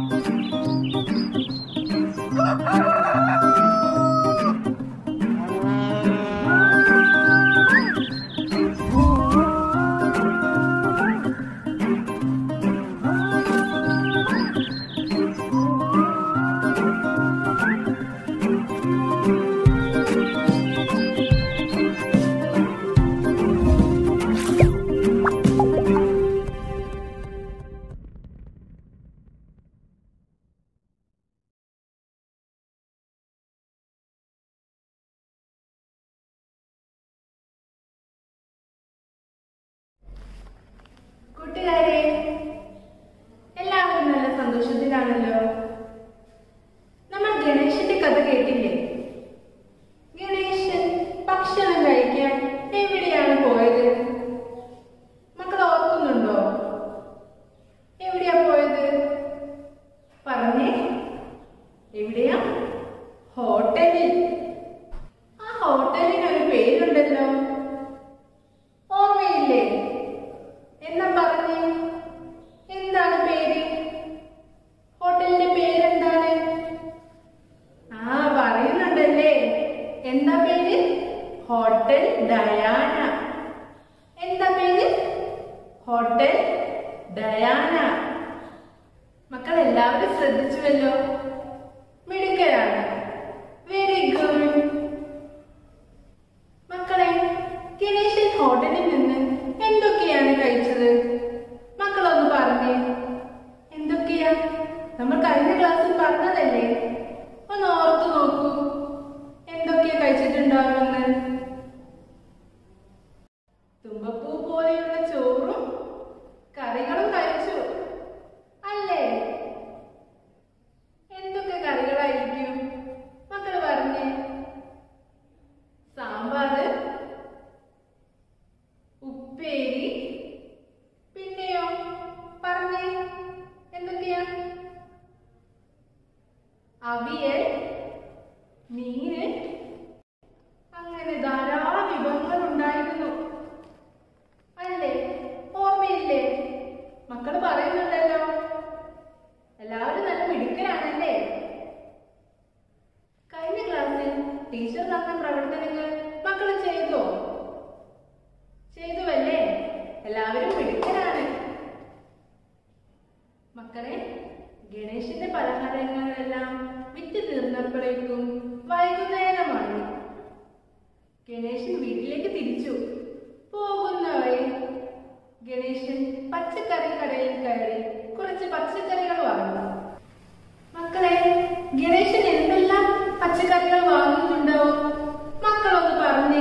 കൂട്ടുകാരെ എല്ലാവരും നല്ല സന്തോഷത്തിലാണല്ലോ നമ്മൾ ഗണേശന്റെ കഥ കേട്ടില്ലേ ഗണേശൻ ഭക്ഷണം കഴിക്കാൻ എവിടെയാണ് പോയത് മക്കൾ ഓർക്കുന്നുണ്ടോ എവിടെയാ പോയത് പറഞ്ഞേ എവിടെയാ ഹോട്ടലിൽ ആ ഹോട്ടലിന് ഒരു പേരുണ്ടല്ലോ ഓർമ്മയില്ലേ എന്നാ പറഞ്ഞേ എന്താണ് പേര് ഹോട്ടലിന്റെ പേരെന്താണ് ആ പറയുന്നുണ്ടല്ലേ എന്താ പേര് ഹോട്ടൽ ഡയാന എന്താ പേര് ഹോട്ടൽ ഡയാന മക്കൾ എല്ലാവരും ശ്രദ്ധിച്ചുവല്ലോ മിടുക്കരാണ് വെരി ഗുഡ് മക്കളെ ഗണേശൻ ഹോട്ടലിൽ നിന്ന് എന്തൊക്കെയാണ് കഴിച്ചത് മക്കളൊന്ന് പറഞ്ഞേ എന്തൊക്കെയാ നമ്മൾ കഴിഞ്ഞ ക്ലാസ്സിൽ പറഞ്ഞതല്ലേ ഒന്ന് ഓർത്തു നോക്കൂ എന്തൊക്കെയാ കഴിച്ചിട്ടുണ്ടാവുമെന്ന് തുമ്പപ്പൂ പോലെയുള്ള ചോറും കറികളും കഴിച്ചു അല്ലേ എന്തൊക്കെ കറികളായിരിക്കും മക്കൾ പറഞ്ഞേ സാമ്പാറ് ഉപ്പേരി പിന്നെയോ പറഞ്ഞേ എന്തൊക്കെയാ അവിയൽ മീന് അങ്ങനെ ധാരാളം വിഭവങ്ങൾ ഉണ്ടായിരുന്നു അല്ലേ ഓർമ്മയില്ലേ മക്കൾ പറയുന്നുണ്ടല്ലോ എല്ലാവരും നല്ല മിടുക്കരാണല്ലേ കഴിഞ്ഞ ക്ലാസ്സിൽ ടീച്ചർ തന്ന പ്രവർത്തനങ്ങൾ മക്കൾ ചെയ്തോ ചെയ്തുവല്ലേ എല്ലാവരും മിടുക്കരാണ് മക്കളെ ഗണേശന്റെ പലഹാരങ്ങളെല്ലാം വിറ്റ് തീർന്നപ്പോഴേക്കും വൈകുന്നേരമായി ഗണേശൻ വീട്ടിലേക്ക് തിരിച്ചു പോകുന്ന വഴി ഗണേശൻ പച്ചക്കറി കടയിൽ കയറി കുറച്ച് പച്ചക്കറികൾ വാങ്ങി മക്കളെ ഗണേശൻ എന്തെല്ലാം പച്ചക്കറികൾ വാങ്ങുന്നുണ്ടാവും മക്കളൊന്ന് പറഞ്ഞേ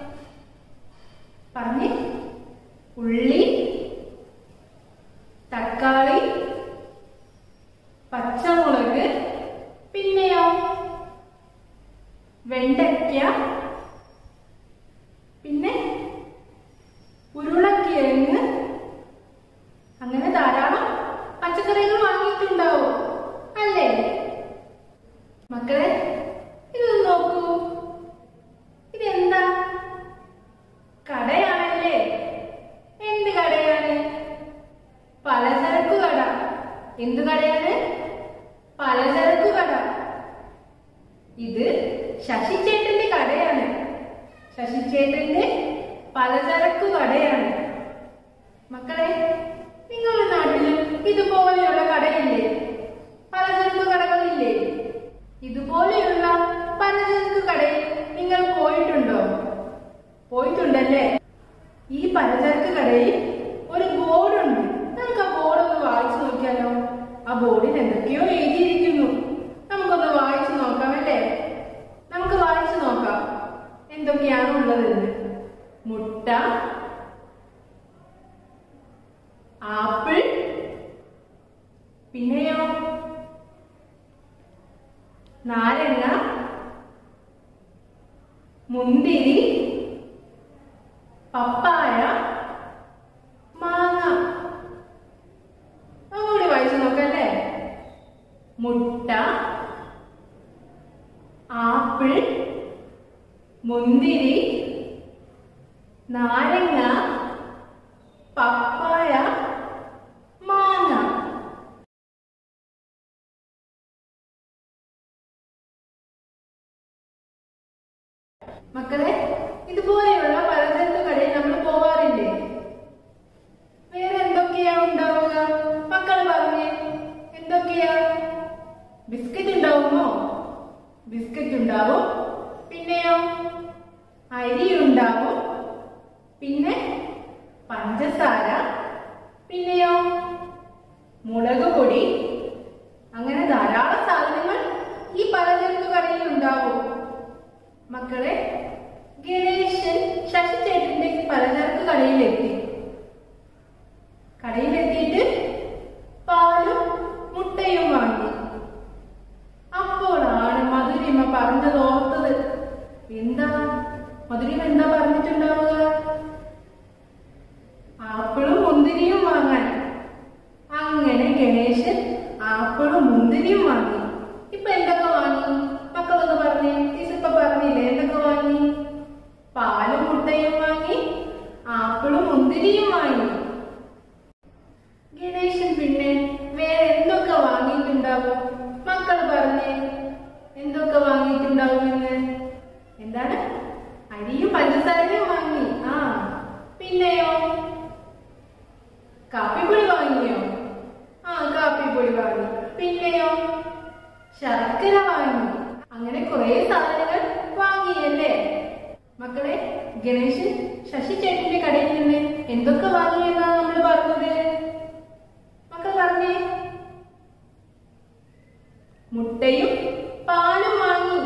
പറഞ്ഞേ ഉള്ളി തക്കാളി പച്ചമുളക് പിന്നെയോ വെണ്ടയ്ക്ക പിന്നെ ഉരുളക്കിഴങ്ങ് അങ്ങനെ ധാരാളം പച്ചക്കറികൾ വാങ്ങിയിട്ടുണ്ടാവും അല്ലേ മക്കളെ ഇതൊന്ന് നോക്കൂ ഇതെന്താ കടയാണല്ലേ എന്ത് കടയാണ് പലചരക്ക് കട എന്ത് കടയാണ് പലചരക്ക് കട ഇത് ശശിചേട്ടന്റെ കടയാണ് ശശിചേട്ടന്റെ പലചരക്ക് കടയാണ് മക്കളെ നിങ്ങളുടെ നാട്ടിലും ഇതുപോലെയുള്ള കടയില്ലേ പലചരക്ക് കടകളില്ലേ ഇതുപോലെയുള്ള പലചരക്ക് കടയിൽ നിങ്ങൾ പോയിട്ടുണ്ടോ പോയിട്ടുണ്ടല്ലേ ഈ പലചരക്ക് കടയിൽ ഒരു ബോർഡുണ്ട് നമുക്ക് ആ ബോർഡ് ഒന്ന് വായിച്ചു നോക്കിയാലോ ആ ബോർഡിൽ എന്തൊക്കെയോ എഴുതിയിരിക്കുന്നു നമുക്കൊന്ന് വായിച്ചു നോക്കാമല്ലേ നമുക്ക് വായിച്ചു നോക്കാം എന്തൊക്കെയാണ് ഉള്ളതെന്ന് മുട്ട ആപ്പിൾ പിന്നെയോ നാരങ്ങ മുന്തിരി പപ്പായ മാങ്ങ ഒന്നുകൂടി വായിച്ചു നോക്കല്ലേ മുട്ട ആപ്പിൾ മുന്തിരി നാരങ്ങ പപ്പായ മക്കളെ ഇതുപോലെയുള്ള പലചരക്ക് കടയിൽ നമ്മൾ പോവാറില്ലേ വേറെ എന്തൊക്കെയാ ഉണ്ടാവുക മക്കൾ പറഞ്ഞേ എന്തൊക്കെയാ ബിസ്ക്കറ്റ് ഉണ്ടാവുമോ ബിസ്ക്കറ്റ് ഉണ്ടാവും പിന്നെയോ അരി ഉണ്ടാവും പിന്നെ പഞ്ചസാര പിന്നെയോ മുളക് പൊടി അങ്ങനെ ധാരാളം സാധനങ്ങൾ ഈ പലചരക്ക് കടയിൽ ഉണ്ടാവും മക്കളെ ഗണേശൻ ശശി ചേട്ടന്റെ പലചരക്ക് കടയിലെത്തി കടയിലെത്തിയിട്ട് പാലും മുട്ടയും വാങ്ങി അപ്പോഴാണ് മധുരിമ പറഞ്ഞത് ഓർത്തത് എന്താ മധുരിമ എന്താ പറഞ്ഞിട്ടുണ്ടാവുക ആപ്പിളും മുന്തിരിയും വാങ്ങാൻ അങ്ങനെ ഗണേശൻ ആപ്പിളും മുന്തിരിയും വാങ്ങി ഇപ്പൊ എന്തൊക്കെ വാങ്ങി മക്കളൊന്ന് പറഞ്ഞേ ടീച്ചർ ഇപ്പൊ പറഞ്ഞില്ലേ എന്തൊക്കെ വാങ്ങി പാലും മുട്ടയും വാങ്ങി ആപ്പിളും മുന്തിരിയും വാങ്ങി ഗണേശൻ പിന്നെ വേറെ എന്തൊക്കെ വാങ്ങിയിട്ടുണ്ടാവും മക്കൾ പറഞ്ഞേ എന്തൊക്കെ വാങ്ങിയിട്ടുണ്ടാവുമെന്ന് എന്താണ് അരിയും പഞ്ചസാരയും വാങ്ങി ആ പിന്നെയോ കാപ്പിപ്പൊടി വാങ്ങിയോ ആ കാപ്പിപ്പൊടി വാങ്ങി പിന്നെയോ ശർക്കര വാങ്ങി അങ്ങനെ കുറെ സാധനങ്ങൾ വാങ്ങിയല്ലേ മക്കളെ ഗണേശൻ ശശി ചേട്ടന്റെ കടയിൽ നിന്ന് എന്തൊക്കെ വാങ്ങിയെന്നാ നമ്മൾ പറഞ്ഞത് മക്കൾ പറഞ്ഞേ മുട്ടയും പാലും വാങ്ങി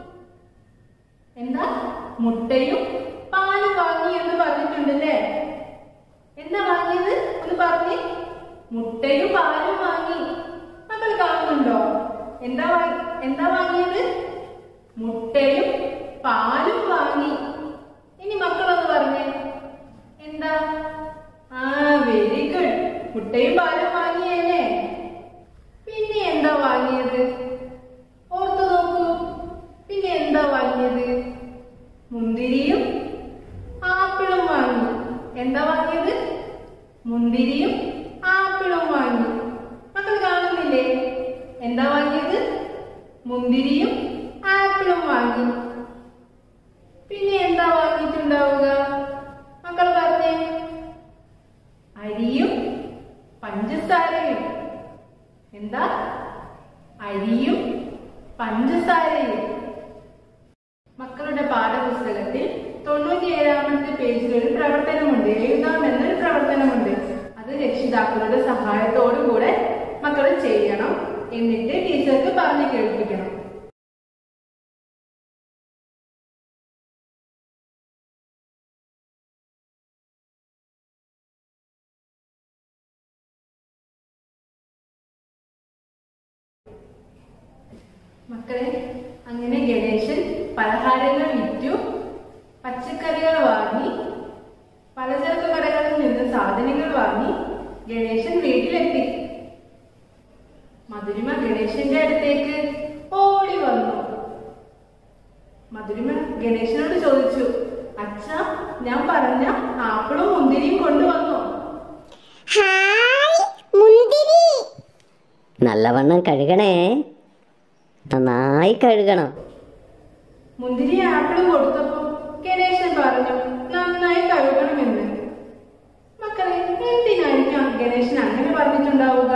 എന്താ മുട്ടയും പാലും വാങ്ങി എന്ന് പറഞ്ഞിട്ടുണ്ടല്ലേ എന്താ വാങ്ങിയത് ഒന്ന് പറഞ്ഞേ മുട്ടയും പാലും വാങ്ങി മക്കൾ കാണുന്നുണ്ടോ എന്താ വാ- എന്താ വാങ്ങിയത് മുട്ടയും പാലും വാങ്ങി ഇനി മക്കളൊന്ന് പറഞ്ഞേ എന്താ ആ വെരി ഗുഡ് മുട്ടയും പാലും വാങ്ങിയല്ലേ പിന്നെ എന്താ വാങ്ങിയത് ഓർത്തു നോക്കൂ പിന്നെ എന്താ വാങ്ങിയത് മുന്തിരിയും ആപ്പിളും വാങ്ങി എന്താ വാങ്ങിയത് മുന്തിരിയും ആപ്പിളും വാങ്ങി മക്കൾ കാണുന്നില്ലേ എന്താ വാങ്ങിയത് മുന്തിരിയും ആപ്പിളും വാങ്ങി പിന്നെ എന്താ വാങ്ങിയിട്ടുണ്ടാവുക മക്കൾ പറഞ്ഞേ അരിയും പഞ്ചസാരയും എന്താ അരിയും പഞ്ചസാരയും മക്കളുടെ പാഠപുസ്തകത്തിൽ തൊണ്ണൂറ്റിയേഴാമത്തെ പേജിൽ ഒരു പ്രവർത്തനമുണ്ട് എഴുതാം എന്നൊരു പ്രവർത്തനമുണ്ട് അത് രക്ഷിതാക്കളുടെ സഹായത്തോടു കൂടെ മക്കൾ ചെയ്യണം എന്നിട്ട് ടീച്ചർക്ക് പറഞ്ഞു കേൾപ്പിക്കണം മക്കളെ അങ്ങനെ ഗണേശൻ പലഹാരങ്ങൾ വിറ്റു പച്ചക്കറികൾ വാങ്ങി പലചരക്ക് കടകളിൽ നിന്ന് സാധനങ്ങൾ വാങ്ങി ഗണേശൻ വീട്ടിലെത്തി മധുരിമ ഗണേശന്റെ അടുത്തേക്ക് ഓടി വന്നു മധുരിമ ഗണേശനോട് ചോദിച്ചു അച്ഛ ഞാൻ പറഞ്ഞ ആപ്പിളും മുന്തിരിയും കൊണ്ടുവന്നു ഹായ് മുന്തിരി നല്ലവണ്ണം കഴുകണേ നന്നായി കഴുകണം മുന്തിരി ആപ്പിളും കൊടുത്തപ്പോ ഗണേശൻ പറഞ്ഞു നന്നായി കഴുകണമെന്ന് മക്കളെ എന്തിനായിരിക്കും ഗണേശൻ അങ്ങനെ പറഞ്ഞിട്ടുണ്ടാവുക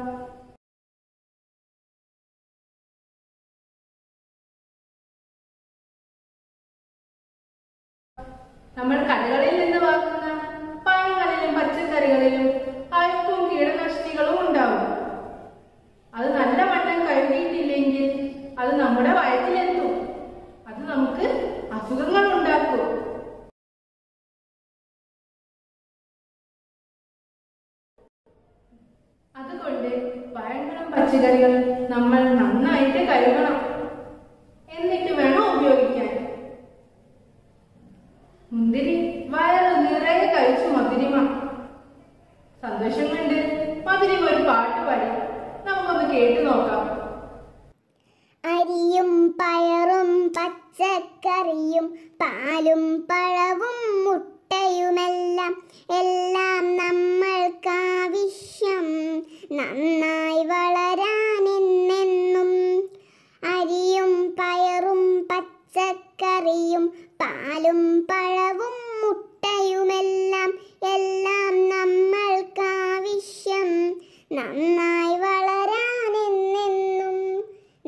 നമ്മൾ കടകളിൽ നിന്ന് വാങ്ങുന്ന പഴങ്ങളിലും പച്ചക്കറികളിലും അഴുക്കും കീടനാശിനികളും ഉണ്ടാവും അത് നല്ല വണ്ണം കഴുകിയിട്ടില്ലെങ്കിൽ അത് നമ്മുടെ വയറ്റിലെത്തും അത് നമുക്ക് അസുഖങ്ങൾ ഉണ്ടാക്കും അതുകൊണ്ട് പഴങ്ങളും പച്ചക്കറികളും നമ്മൾ നന്നായിട്ട് കഴുകണം എന്നിട്ട് വേണം ഉപയോഗിക്കാൻ മുന്തിരി വയറ് നിറയെ കഴിച്ചു മധുരിമ സന്തോഷം കൊണ്ട് മധുരിമ ഒരു പാട്ട് പാടി നമുക്കൊന്ന് കേട്ടു നോക്കാം അരിയും പയറും പച്ചക്കറിയും പാലും പഴവും മുട്ടയുമെല്ലാം എല്ലാം നമ്മൾക്കാവശ്യം നന്നായി വളരാനെന്നെന്നും അരിയും പയറും പച്ചക്കറിയും പാ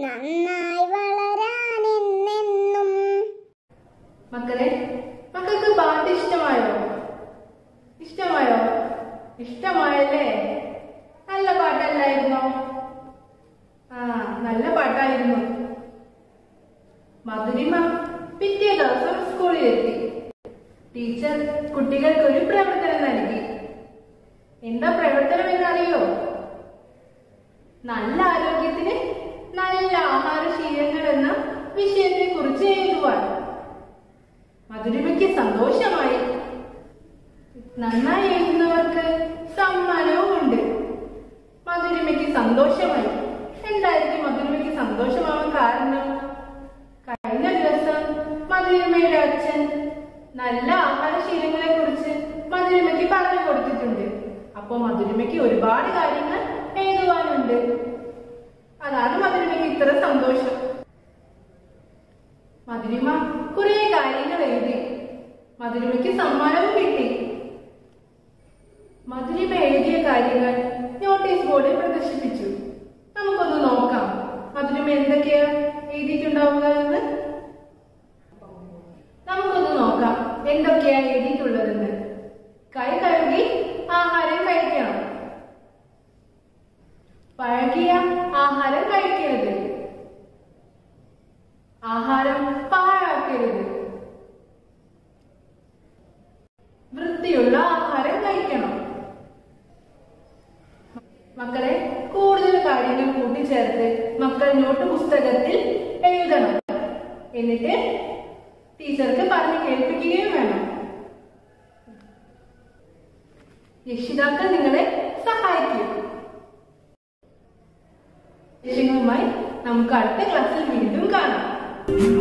നന്നായി വളരാനെന്നെന്നും മക്കളെ മക്കൾക്ക് പാട്ട് ഇഷ്ടമായോ ഇഷ്ടമായോ ഇഷ്ടമായല്ലേ നല്ല പാട്ടല്ലായിരുന്നോ ആ നല്ല പാട്ടായിരുന്നു മധുരിമ പിറ്റേ ദിവസം സ്കൂളിലെത്തി ടീച്ചർ കുട്ടികൾക്ക് ഒരു പ്രവർത്തനം നൽകി എന്താ പ്രവർത്തനം എന്നറിയോ നല്ല ആരോഗ്യത്തിന് നല്ല ആഹാരശീലങ്ങൾ എന്ന വിഷയത്തെ കുറിച്ച് എഴുതുവാൻ മധുരിമയ്ക്ക് സന്തോഷമായി നന്നായി എഴുതുന്നവർക്ക് സമ്മാനവും ഉണ്ട് മധുരിമയ്ക്ക് സന്തോഷമായി എന്തായിരിക്കും മധുരിമയ്ക്ക് സന്തോഷമാവാൻ കാരണം കഴിഞ്ഞ ദിവസം മധുരിമയുടെ അച്ഛൻ നല്ല ആഹാരശീലങ്ങളെ കുറിച്ച് മധുരിമയ്ക്ക് പറഞ്ഞു കൊടുത്തിട്ടുണ്ട് അപ്പൊ മധുരിമയ്ക്ക് ഒരുപാട് കാര്യങ്ങൾ എഴുതുവാനുണ്ട് അതാണ് മധുരിമയ്ക്ക് ഇത്ര സന്തോഷം മധുരിമ കുറെ കാര്യങ്ങൾ എഴുതി മധുരിമയ്ക്ക് സമ്മാനവും കിട്ടി മധുരിമ എഴുതിയ കാര്യങ്ങൾ നോട്ടീസ് ബോർഡിൽ പ്രദർശിപ്പിച്ചു നമുക്കൊന്ന് നോക്കാം മധുരിമ എന്തൊക്കെയാ എഴുതിയിട്ടുണ്ടാവുക എന്ന് നമുക്കൊന്ന് നോക്കാം എന്തൊക്കെയാ എഴുതിയിട്ടുള്ളതെന്ന് കൈ കഴുകി ആഹാരം കഴിക്കണം പഴകിയ ആഹാരം കഴിക്കരുത് ആഹാരം പാഴാക്കരുത് വൃത്തിയുള്ള ആഹാരം കഴിക്കണം മക്കളെ കൂടുതൽ കാര്യങ്ങൾ കൂട്ടിച്ചേർത്ത് മക്കൾ നോട്ട് പുസ്തകത്തിൽ എഴുതണം എന്നിട്ട് ടീച്ചർക്ക് പറഞ്ഞ് കേൾപ്പിക്കുകയും വേണം രക്ഷിതാക്കൾ നിങ്ങളെ സഹായിക്കും വിഷയങ്ങളുമായി നമുക്ക് അടുത്ത ക്ലാസ്സിൽ വീണ്ടും കാണാം